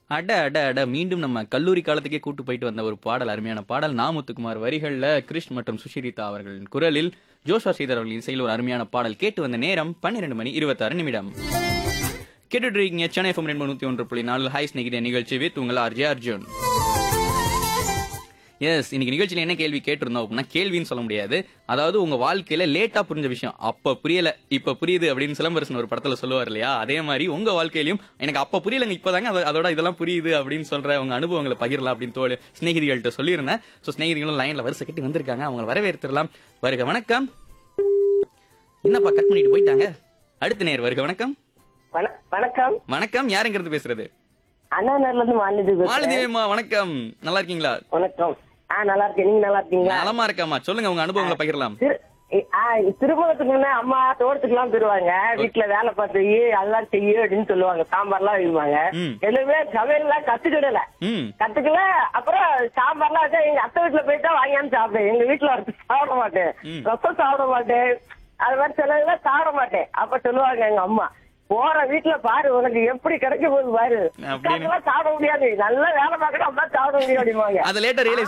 அட அட அட மீண்டும் நம்ம கல்லூரி காலத்துக்கே கூட்டு போயிட்டு வந்த ஒரு பாடல் அருமையான பாடல் நாமுத்துக்குமார் வரிகள்ல கிருஷ் மற்றும் சுஷிரிதா அவர்களின் குரலில் ஜோஷா ஸ்ரீதர் அவர்களின் இசையில் ஒரு அருமையான பாடல் கேட்டு வந்த நேரம் பன்னிரெண்டு மணி இருபத்தாறு நிமிடம் கேட்டுட்டு இருக்கீங்க சென்னை எஃப்எம் ரெண்டு நூத்தி ஒன்று புள்ளி நாலு ஹை ஸ்நேகித நிகழ்ச்சி வித் உங்கள் ஆர்ஜே அர்ஜுன் எஸ் இன்னைக்கு நிகழ்ச்சியில என்ன கேள்வி கேட்டிருந்தோம் அப்படின்னா கேள்வின்னு சொல்ல முடியாது அதாவது உங்க வாழ்க்கையில லேட்டா புரிஞ்ச விஷயம் அப்ப புரியல இப்ப புரியுது அப்படின்னு சிலம்பரசன் ஒரு படத்துல சொல்லுவார் இல்லையா அதே மாதிரி உங்க வாழ்க்கையிலயும் எனக்கு அப்ப புரியலங்க இப்பதாங்க அது- அதோட இதெல்லாம் புரியுது அப்படின்னு சொல்ற உங்க அனுபவங்களை பகிரலாம் அப்படின்னு தோழி சிநேகிதிகள்கிட்ட சொல்லியிருந்தேன் ஸோ சிநேகிதிகளும் லைன்ல வரிசை கட்டி வந்திருக்காங்க அவங்களை வரவேற்றுலாம் வருக வணக்கம் என்னப்பா கட் பண்ணிட்டு போயிட்டாங்க அடுத்த நேர் வருக வணக்கம் வண- வணக்கம் வணக்கம் யாருங்கிறது பேசுறது அண்ணா நகர்ல இருந்து மாநில மாலதேவிமா வணக்கம் நல்லா இருக்கீங்களா வணக்கம் ஆ நல்லா இருக்கேன் நீங்க நல்லா இருக்கீங்களா நலமா இருக்காமா சொல்லுங்க உங்க அனுபவங்களை பகிரலாம் திரு- இ- ஆ, திருமணத்துக்கு முன்ன அம்மா தோட்டத்துக்குலாம் போயிருவாங்க வீட்டுல வேலை பார்த்து வை, அதெல்லாம் செய்யு அப்படின்னு சொல்லுவாங்க சாம்பார்லாம் வைப்பாங்க ம். எதுவுமே சமையல்லாம் கத்துக்கிடல ம் கத்துக்கல அப்புறம் சாம்பார்லாம் வச்சா எங்க அத்தை வீட்டுல போயிட்டா வாங்கியாந்து சாப்பிடுவேன் எங்க வீட்டுல வந்து சாப்பிட மாட்டேன் ம். ரசம் சாப்பிட மாட்டேன் அது மாதிரி சில இதெல்லாம் சாப்பிட மாட்டேன் அப்ப சொல்லுவாங்க எங்க அம்மா போற வீட்டுல பாரு உனக்கு எப்படி கிடைக்க போகுது பாரு அப்படின்னு. உட்கார்ந்துலாம் சாப்பிட முடியாது நல்லா வேலை பார்க்கணும் அப்பதான் சாப்பிட முடியும் அப்படிம்பாங்க அதை லேட்டா ரியலைஸ்